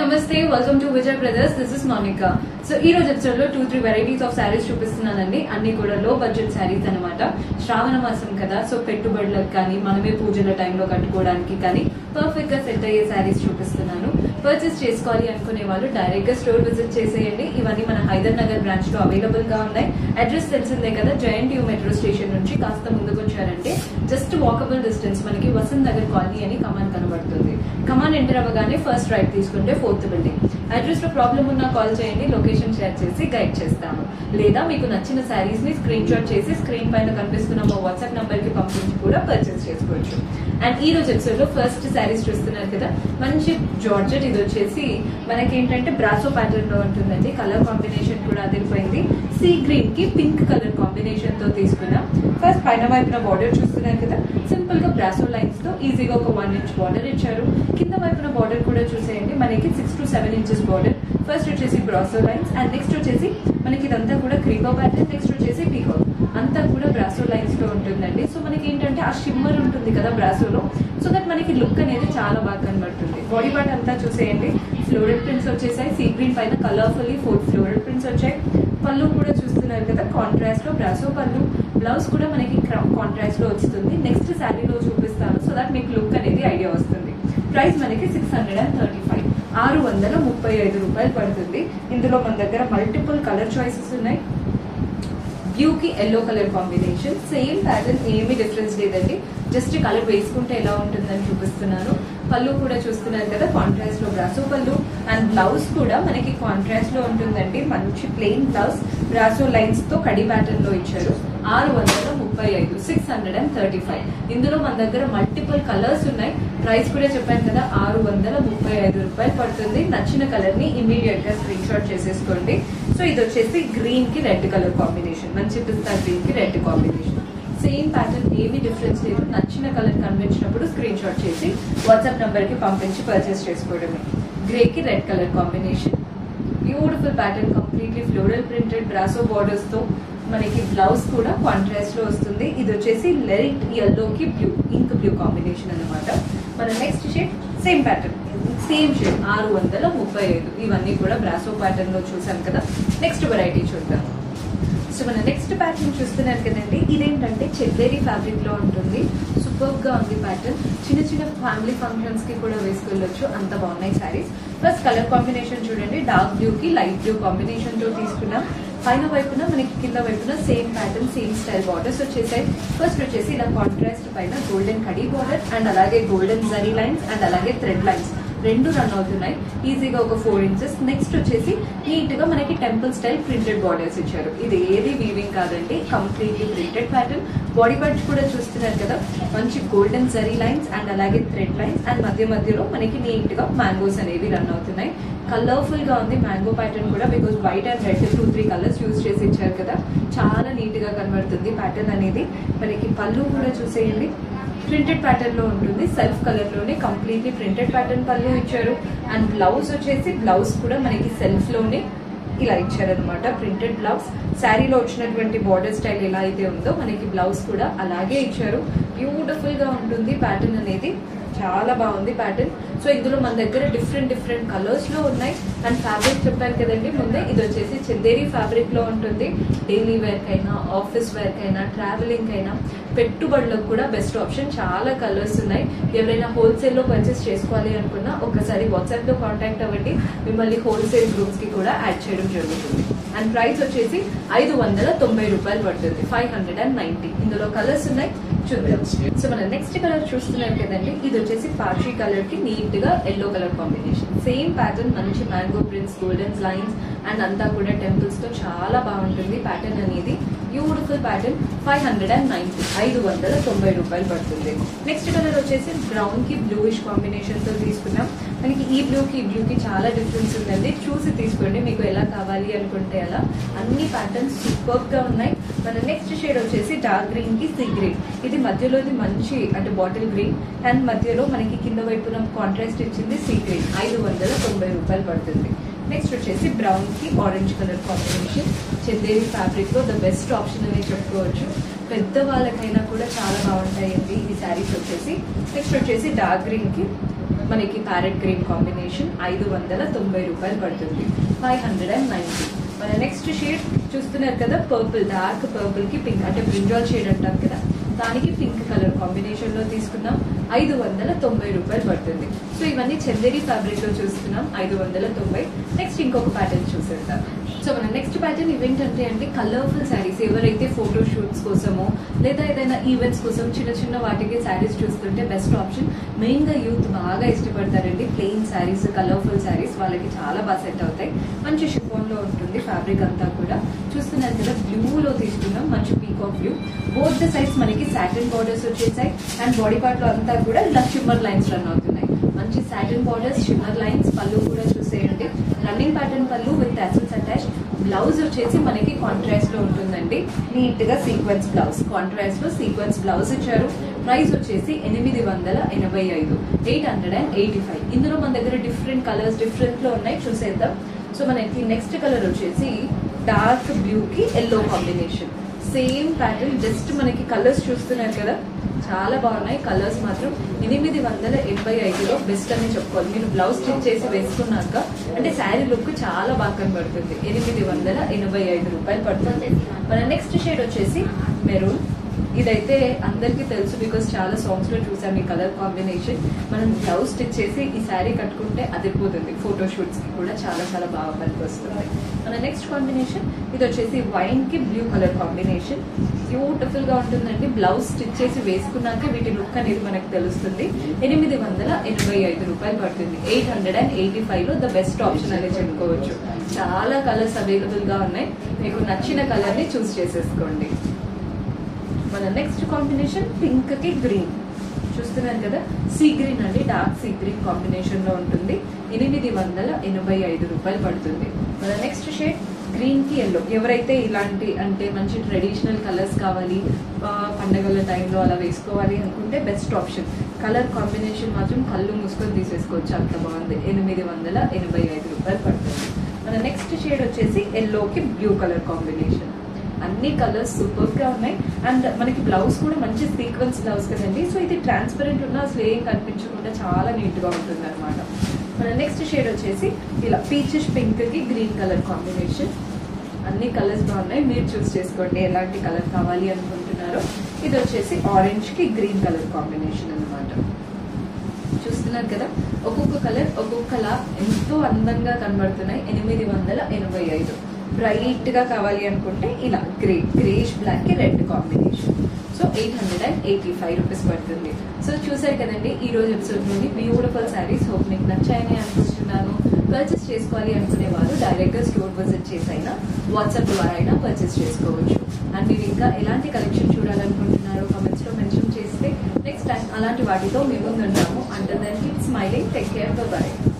నమస్తే welcome to Vijay brothers this is Monica so ఈ రోజు ఎపిసోడ్ లో two three varieties of saris చూపిస్తున్నానండి అన్ని కూడా లో బడ్జెట్ శారీస్ అనమాట శ్రావణ మాసం కదా సో పెట్టుబడులకు కానీ మనమే పూజల టైంలో కట్టుకోవడానికి కానీ పర్ఫెక్ట్ గా సెట్ అయ్యే శారీస్ చూపిస్తున్నాను పర్చేస్ చేసుకోవాలి అనుకునే వాళ్ళు డైరెక్ట్ గా స్టోర్ విజిట్ చేసేయండి ఇవన్నీ మన హైదర్ నగర్ బ్రాంచ్ లో అవైలబుల్ గా ఉన్నాయి అడ్రస్ తెలిసిందే కదా జయంట్ యూ మెట్రో స్టేషన్ నుంచి కాస్త ముందుకు వచ్చారంటే జస్ట్ వాకబుల్ డిస్టెన్స్ మనకి వసంత్ నగర్ కాలనీ అని కమాన్ కనబడుతుంది కమాన్ ఎంటర్ అవ్వగానే ఫస్ట్ రైట్ తీసుకుంటే ఫోర్త్ బిల్డింగ్ అడ్రస్ లో ప్రాబ్లం ఉన్నా కాల్ చేయండి లొకేషన్ షేర్ చేసి గైడ్ చేస్తాము లేదా మీకు నచ్చిన శారీస్ ని స్క్రీన్ షాట్ చేసి స్క్రీన్ పైన కనిపిస్తున్న మా వాట్సాప్ నంబర్ కి పంపించి కూడా పర్చేస్ చేసుకోవచ్చు అండ్ ఈ రోజు ఎపిసోడ్ లో ఫస్ట్ శారీస్ చూస్తున్నారు కదా మంచి జార్జెట్ ఇది వచ్చేసి మనకి ఏంటంటే బ్రాసో ప్యాటర్న్ లో ఉంటుందండి కలర్ కాంబినేషన్ కూడా అదిరిపోయింది సీ గ్రీన్ కి పింక్ కలర్ కాంబినేషన్ తో తీసుకున్నాం ఫస్ట్ పైన వైపున బార్డర్ చూస్తున్నారు కదా సింపుల్ గా బ్రాసో లైన్స్ తో ఈజీగా ఒక వన్ ఇంచ్ బార్డర్ ఇచ్చారు కింద వైపున బార్డర్ కూడా చూసేయండి మనకి six to seven inches border first వచ్చేసి బ్రాసో లైన్స్ అండ్ నెక్స్ట్ వచ్చేసి మనకి ఇదంతా కూడా క్రీపో ప్యాటర్న్ నెక్స్ట్ వచ్చేసి పీకో అంతా కూడా బ్రాసో లైన్స్ లో ఉంటుందండి సో మనకి ఏంటంటే ఆ షిమ్మర్ ఉంటుంది కదా బ్రాసోలో సో దట్ మనకి లుక్ అనేది చాలా బాగా కనబడుతుంది బాడీ పార్ట్ అంతా చూసేయండి ఫ్లోరల్ ప్రింట్స్ వచ్చేసాయి సీ గ్రీన్ పైన కలర్ఫుల్లీ ఫోర్ ఫ్లోరల్ ప్రింట్స్ వచ్చాయి పళ్ళు కూడా చూస్తున్నారు కదా కాంట్రాస్ట్ లో బ్రాసో పళ్ళు బ్లౌజ్ కూడా మనకి కాంట్రాస్ట్ లో వస్తుంది నెక్స్ట్ శారీలో చూపిస్తాను సో దట్ మీకు లుక్ అనేది ఐడియా వస్తుంది ప్రైస్ మనకి six hundred and thirty five ఆరు వందల ముప్పై ఐదు రూపాయలు పడుతుంది ఇందులో మన దగ్గర మల్టిపుల్ కలర్ చాయిసెస్ ఉన్నాయి బ్లూ కి yellow colour combination same pattern ఏమీ డిఫరెన్స్ లేదండి జస్ట్ కలర్ వేసుకుంటే ఎలా ఉంటుందని చూపిస్తున్నాను పళ్ళు కూడా చూస్తున్నారు కదా కాంట్రాస్ట్ లో బ్రాసో పళ్ళు అండ్ బ్లౌజ్ కూడా మనకి కాంట్రాస్ట్ లో ఉంటుందండి మంచి ప్లెయిన్ బ్లౌజ్ బ్రాసో లైన్స్ తో కడి ప్యాటర్న్ లో ఇచ్చారు ఆరు వందల ముప్పై ఐదు six hundred and thirty five ఇందులో మన దగ్గర మల్టిపుల్ కలర్స్ ఉన్నాయి ప్రైస్ కూడా చెప్పాను కదా ఆరు వందల ముప్పై ఐదు రూపాయలు పడుతుంది నచ్చిన కలర్ ని ఇమీడియట్ గా స్క్రీన్ షాట్ చేసేసుకోండి సో ఇది వచ్చేసి గ్రీన్ కి రెడ్ కలర్ కాంబినేషన్ మంచి పిస్తా గ్రీన్ కి రెడ్ కాంబినేషన్ సేమ్ ప్యాటర్న్ ఏమీ డిఫరెన్స్ లేదు నచ్చిన కలర్ కనిపించినప్పుడు స్క్రీన్ షాట్ చేసి వాట్సాప్ నంబర్ కి పంపించి పర్చేస్ చేసుకోవడమే గ్రే కి red colour combination beautiful pattern completely floral printed brasso borders తో మనకి బ్లౌజ్ కూడా కాంట్రాస్ట్ లో వస్తుంది ఇది వచ్చేసి లైట్ ఎల్లో కి బ్లూ ఇంక్ బ్లూ కాంబినేషన్ అన్నమాట మన next shade same pattern same shade ఆరు వందల ముప్పై ఐదు ఇవన్నీ కూడా బ్రాసో ప్యాటర్న్ లో చూసాం కదా నెక్స్ట్ వెరైటీ చూద్దాం సో మన నెక్స్ట్ ప్యాటర్న్ చూస్తున్నారు కదండి ఇదేంటంటే చెద్దేరి ఫ్యాబ్రిక్ లో ఉంటుంది సూపర్ గా ఉంది ప్యాటర్న్ చిన్న చిన్న ఫ్యామిలీ ఫంక్షన్స్ కి కూడా వేసుకెళ్ళొచ్చు అంత బాగున్నాయి సారీస్ ప్లస్ కలర్ కాంబినేషన్ చూడండి డార్క్ బ్లూ కి లైట్ బ్లూ కాంబినేషన్ తో తీసుకున్నాం పైన వైపున మనకి కింద వైపున same pattern same style borders వచ్చేసాయి ఫస్ట్ వచ్చేసి ఇలా కాంట్రాస్ట్ పైన గోల్డెన్ కడీ బార్డర్ అండ్ అలాగే గోల్డెన్ జరీ లైన్స్ అండ్ అలాగే థ్రెడ్ లైన్స్ రెండు రన్ అవుతున్నాయి ఈజీగా ఒక ఫోర్ ఇంచెస్ నెక్స్ట్ వచ్చేసి నీట్ గా మనకి టెంపుల్ స్టైల్ ప్రింటెడ్ బార్డర్స్ ఇచ్చారు ఇది ఏది వీవింగ్ కాదండి completely printed pattern body parts కూడా చూస్తున్నారు కదా మంచి గోల్డెన్ జరీ లైన్స్ అండ్ అలాగే థ్రెడ్ లైన్స్ అండ్ మధ్య మధ్యలో మనకి నీట్ గా మ్యాంగోస్ అనేవి రన్ అవుతున్నాయి కలర్ఫుల్ గా ఉంది మ్యాంగో ప్యాటర్న్ కూడా because white and red two three colours use చేసి ఇచ్చారు కదా చాలా నీట్ గా కనబడుతుంది ప్యాటర్న్ అనేది మనకి పళ్ళు కూడా చూసేయండి ప్రింటెడ్ ప్యాటర్న్ లో ఉంటుంది సెల్ఫ్ కలర్ లోనే కంప్లీట్లీ ప్రింటెడ్ ప్యాటర్న్ పళ్ళు ఇచ్చారు అండ్ బ్లౌజ్ వచ్చేసి బ్లౌజ్ కూడా మనకి సెల్ఫ్ లోనే ఇలా ఇచ్చారనమాట ప్రింటెడ్ బ్లౌజ్ శారీలో వచ్చినటువంటి బార్డర్ స్టైల్ ఎలా అయితే ఉందో మనకి బ్లౌజ్ కూడా అలాగే ఇచ్చారు బ్యూటిఫుల్ గా ఉంటుంది ప్యాటర్న్ అనేది చాలా బాగుంది ప్యాటర్న్ సో ఇందులో మన దగ్గర డిఫరెంట్ డిఫరెంట్ కలర్స్ లో ఉన్నాయి అండ్ ఫ్యాబ్రిక్ చెప్పాను కదండి ముందే ఇది వచ్చేసి చందేరి ఫ్యాబ్రిక్ లో ఉంటుంది డైలీ వేర్ కైనా ఆఫీస్ వేర్ కైనా ట్రావెలింగ్ కైనా పెట్టుబడులకు కూడా బెస్ట్ ఆప్షన్ చాలా కలర్స్ ఉన్నాయి ఎవరైనా హోల్సేల్ లో పర్చేస్ చేసుకోవాలి అనుకున్నా ఒకసారి వాట్సాప్ లో కాంటాక్ట్ అవ్వండి మిమ్మల్ని హోల్సేల్ గ్రూప్స్ కి కూడా యాడ్ చేయడం జరుగుతుంది అండ్ ప్రైస్ వచ్చేసి ఐదు వందల తొంభై రూపాయలు పడుతుంది ఫైవ్ హండ్రెడ్ అండ్ నైన్టీ ఇందులో కలర్స్ ఉన్నాయి చూద్దాం సో మన నెక్స్ట్ కలర్ చూస్తున్నారు కదండి ఇది వచ్చేసి పార్టీ కలర్ కి నీట్ గా yellow colour combination same pattern మంచి mango prints golden lines and అంతా కూడా టెంపుల్స్ తో చాలా బాగుంటుంది ప్యాటర్న్ అనేది beautiful pattern five hundred and ninety ఐదు వందల తొంభై రూపాయలు పడుతుంది నెక్స్ట్ కలర్ వచ్చేసి బ్రౌన్ కి బ్లూయిష్ కాంబినేషన్ తో తీసుకున్నాం మనకి ఈ బ్లూ కి ఈ బ్లూ కి చాలా డిఫరెన్స్ ఉందండి చూసి తీసుకోండి మీకు ఎలా కావాలి అనుకుంటే అలా అన్ని ప్యాటర్న్స్ సూపర్ గా ఉన్నాయి మన నెక్స్ట్ షేడ్ వచ్చేసి డార్క్ గ్రీన్ కి సీ గ్రీన్ ఇది మధ్యలోది మంచి అంటే బాటిల్ గ్రీన్ అండ్ మధ్యలో మనకి కింద వైపున కాంట్రాస్ట్ ఇచ్చింది సీ గ్రీన్ ఐదు వందల తొంభై రూపాయలు పడుతుంది నెక్స్ట్ వచ్చేసి బ్రౌన్ కి orange colour combination Chanderi fabric లో ద బెస్ట్ ఆప్షన్ అని చెప్పుకోవచ్చు పెద్ద వాళ్ళకైనా కూడా చాలా బాగుంటాయండి ఈ శారీస్ వచ్చేసి నెక్స్ట్ వచ్చేసి డార్క్ గ్రీన్ కి మనకి ప్యారెట్ గ్రీన్ కాంబినేషన్ ఐదు వందల తొంభై రూపాయలు పడుతుంది ఫైవ్ హండ్రెడ్ అండ్ నైన్టీ మన నెక్స్ట్ షేడ్ చూస్తున్నారు కదా పర్పుల్ డార్క్ పర్పుల్ కి పింక్ అంటే బ్రింజాల్ షేడ్ అంటాం కదా దానికి పింక్ కలర్ కాంబినేషన్ లో తీసుకున్నాం ఐదు వందల తొంభై రూపాయలు పడుతుంది సో ఇవన్నీ చందేరి ఫ్యాబ్రిక్ లో చూస్తున్నాం ఐదు వందల తొంభై నెక్స్ట్ ఇంకొక ప్యాటర్న్ చూసేద్దాం సో మన నెక్స్ట్ ప్యాటర్న్ ఈవెంట్ అంటే అంటే కలర్ఫుల్ శారీస్ ఎవరైతే ఫోటో షూట్స్ కోసమో లేదా ఏదైనా ఈవెంట్స్ కోసం చిన్న చిన్న వాటికి శారీస్ చూస్తుంటే బెస్ట్ ఆప్షన్ మెయిన్ గా యూత్ బాగా ఇష్టపడతారండి ప్లెయిన్ శారీస్ కలర్ఫుల్ శారీస్ వాళ్ళకి చాలా బాగా సెట్ అవుతాయి మంచి షిఫోన్ లో ఉంటుంది ఫ్యాబ్రిక్ అంతా కూడా చూస్తున్నారు కదా బ్లూ లో తీసుకున్నాం మంచి peacock blue both the sides మనకి సాటిన్ బార్డర్స్ వచ్చేసాయి అండ్ బాడీ పార్ట్ లో అంతా కూడా ఇలా షిమ్మర్ లైన్స్ రన్ అవుతున్నాయి మంచి సాటిన్ బార్డర్స్ షిమ్మర్ లైన్స్ పళ్ళు కూడా చూసేయండి రన్నింగ్ ప్యాటర్న్ పళ్ళు విత్ టాసిల్స్ అటాచ్ బ్లౌజ్ వచ్చేసి మనకి కాంట్రాస్ట్ లో ఉంటుందండి నీట్ గా సీక్వెన్స్ బ్లౌజ్ కాంట్రాస్ట్ లో సీక్వెన్స్ బ్లౌజ్ ఇచ్చారు ప్రైస్ వచ్చేసి ఎనిమిది వందల ఎనభై ఐదు eight hundred and eighty five ఇందులో మన దగ్గర డిఫరెంట్ కలర్స్ డిఫరెంట్ లో ఉన్నాయి చూసేద్దాం సో మనకి నెక్స్ట్ కలర్ వచ్చేసి డార్క్ బ్లూ కి yellow combination same pattern just మనకి కలర్స్ చూస్తున్నారు కదా చాలా బాగున్నాయి కలర్స్ మాత్రం ఎనిమిది వందల ఎనభై ఐదులో బెస్ట్ అని చెప్పుకోవాలి మీరు బ్లౌజ్ స్టిచ్ చేసి వేసుకున్నాక అంటే శారీ లుక్ చాలా బాగా కనబడుతుంది ఎనిమిది వందల ఎనభై ఐదు రూపాయలు పడుతుంది మన నెక్స్ట్ షేడ్ వచ్చేసి మెరూన్ ఇదైతే అందరికీ తెలుసు బికాస్ చాలా సాంగ్స్ లో చూసాం ఈ కలర్ కాంబినేషన్ మనం బ్లౌజ్ స్టిచ్ చేసి ఈ శారీ కట్టుకుంటే అదిరిపోతుంది ఫోటో షూట్స్ కి కూడా చాలా చాలా బాగా పనికొస్తుంది మన నెక్స్ట్ కాంబినేషన్ ఇది వచ్చేసి వైన్ కి బ్లూ కలర్ కాంబినేషన్ బ్యూటిఫుల్ గా ఉంటుందండి బ్లౌజ్ స్టిచ్ చేసి వేసుకున్నాక వీటి లుక్ అనేది మనకు తెలుస్తుంది ఎనిమిది వందల ఎనభై ఐదు రూపాయలు పడుతుంది eight hundred and eighty five లో ద బెస్ట్ ఆప్షన్ అనేది చెప్పుకోవచ్చు చాలా కలర్స్ అవైలబుల్ గా ఉన్నాయి మీకు నచ్చిన కలర్ ని చూస్ చేసేసుకోండి మన నెక్స్ట్ కాంబినేషన్ పింక్ కి గ్రీన్ చూస్తున్నారు కదా సీ గ్రీన్ అండి డార్క్ సీ గ్రీన్ కాంబినేషన్ లో ఉంటుంది ఎనిమిది వందల ఎనభై ఐదు రూపాయలు పడుతుంది మన నెక్స్ట్ షేడ్ గ్రీన్ కి ఎల్లో ఎవరైతే ఇలాంటి అంటే మంచి ట్రెడిషనల్ కలర్స్ కావాలి ఆ, పండగల టైంలో అలా వేసుకోవాలి అనుకుంటే బెస్ట్ ఆప్షన్ కలర్ కాంబినేషన్ మాత్రం కళ్ళు మూసుకొని తీసేసుకోవచ్చు అంత బాగుంది ఎనిమిది వందల ఎనభై ఐదు రూపాయలు పడుతుంది మన నెక్స్ట్ షేడ్ వచ్చేసి ఎల్లోకి బ్లూ కలర్ కాంబినేషన్ అన్ని కలర్స్ సూపర్ గా ఉన్నాయి అండ్ మనకి బ్లౌజ్ కూడా మంచి సీక్వెన్స్ బ్లౌజ్ కదండి సో ఇది ట్రాన్స్పరెంట్ ఉన్నా అసలు ఏం కనిపించకుండా చాలా నీట్ గా ఉంటుంది అనమాట మన నెక్స్ట్ షేడ్ వచ్చేసి ఇలా పీచిష్ పింక్ కి గ్రీన్ కలర్ కాంబినేషన్ అన్ని కలర్స్ బాగున్నాయి మీరు చూస్ చేసుకోండి ఎలాంటి కలర్ కావాలి అనుకుంటున్నారో ఇది వచ్చేసి ఆరెంజ్ కి గ్రీన్ కలర్ కాంబినేషన్ అన్నమాట చూస్తున్నారు కదా ఒక్కొక్క కలర్ ఒక్కొక్కలా ఎంతో అందంగా కనబడుతున్నాయి ఎనిమిది వందల ఎనభై ఐదు బ్రైట్ గా కావాలి అనుకుంటే ఇలా గ్రే గ్రేష్ బ్లాక్ కి red combination so eight hundred and eighty five rupees పడుతుంది సో చూసారు కదండి ఈ రోజు ఎపిసోడ్ లోని బ్యూటిఫుల్ శారీస్ హోప్ మీకు నచ్చాయని అనుకుంటున్నాను పర్చేస్ చేసుకోవాలి అనుకునే వాళ్ళు డైరెక్ట్ గా స్టోర్ విజిట్ చేసి అయినా వాట్సాప్ ద్వారా అయినా పర్చేస్ చేసుకోవచ్చు అండ్ మీరు ఇంకా ఎలాంటి కలెక్షన్ చూడాలనుకుంటున్నారో కమెంట్స్ లో మెన్షన్ చేస్తే నెక్స్ట్ టైం అలాంటి వాటితో మేము ముందుంటాము until then keep smiling take care by